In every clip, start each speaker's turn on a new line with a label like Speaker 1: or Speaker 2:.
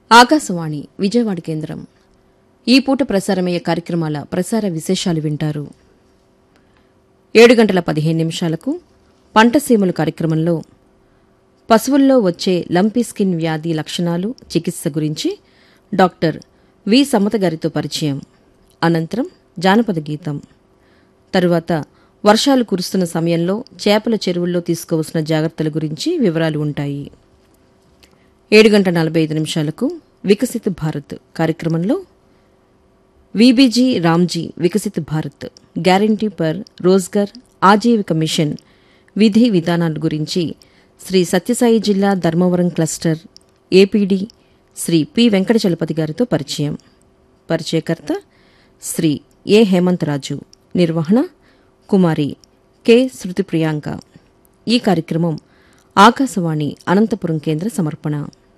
Speaker 1: ఆకాశవాణి విజయవాడ కేంద్రం ఈ పూట ప్రసారమయ్యే కార్యక్రమాల ప్రసార విశేషాలు వింటారు ఏడు గంటల పదిహేను నిమిషాలకు పంటసీమలు కార్యక్రమంలో పశువుల్లో వచ్చే లంపీ స్కిన్ వ్యాధి లక్షణాలు చికిత్స గురించి డాక్టర్ వి సమత గారితో పరిచయం అనంతరం జానపద గీతం తరువాత వర్షాలు కురుస్తున్న సమయంలో చేపల చెరువుల్లో తీసుకోవాల్సిన జాగ్రత్తల గురించి వివరాలు ఉంటాయి ఏడు గంట నలభై ఐదు నిమిషాలకు వికసిత్ భారత్ కార్యక్రమంలో VBG Ramji Viksit Bharat guarantee per Rozgar Ajeevika mission విధి విధానాల గురించి శ్రీ సత్యసాయి జిల్లా Dharmavaram cluster APD Shri P Venkatachalapathi గారితో పరిచయం పరిచయకర్త శ్రీ ఏ హేమంతరాజు నిర్వహణ కుమారి కె శృతి ప్రియాంక ఈ కార్యక్రమం ఆకాశవాణి అనంతపురం కేంద్ర సమర్పణ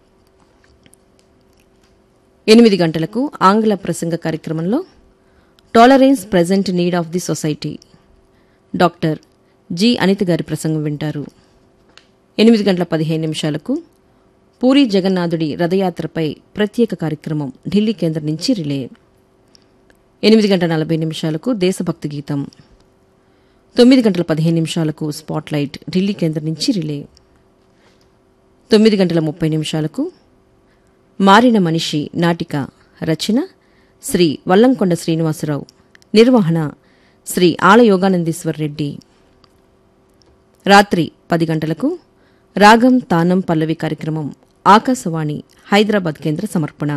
Speaker 1: ఎనిమిది గంటలకు ఆంగ్ల ప్రసంగ కార్యక్రమంలో tolerance present need of the society doctor G Anitha గారి ప్రసంగం వింటారు ఎనిమిది గంటల పదిహేను నిమిషాలకు పూరి జగన్నాథుడి రథయాత్రపై ప్రత్యేక కార్యక్రమం ఢిల్లీ కేంద్రం నుంచి రిలే ఎనిమిది గంటల నలభై నిమిషాలకు దేశభక్తి గీతం తొమ్మిది గంటల పదిహేను నిమిషాలకు స్పాట్లైట్ ఢిల్లీ కేంద్రం నుంచి రిలే తొమ్మిది గంటల ముప్పై నిమిషాలకు మారిన మనిషి నాటిక రచన శ్రీ వల్లంకొండ శ్రీనివాసరావు నిర్వహణ శ్రీ ఆల యోగానందీశ్వర్ రెడ్డి రాత్రి పది గంటలకు రాగం తానం పల్లవి కార్యక్రమం ఆకాశవాణి హైదరాబాద్ కేంద్ర సమర్పణ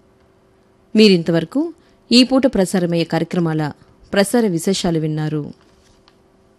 Speaker 1: మీరింతవరకు ఈ పూట ప్రసారమయ్యే కార్యక్రమాల ప్రసార విశేషాలు విన్నారు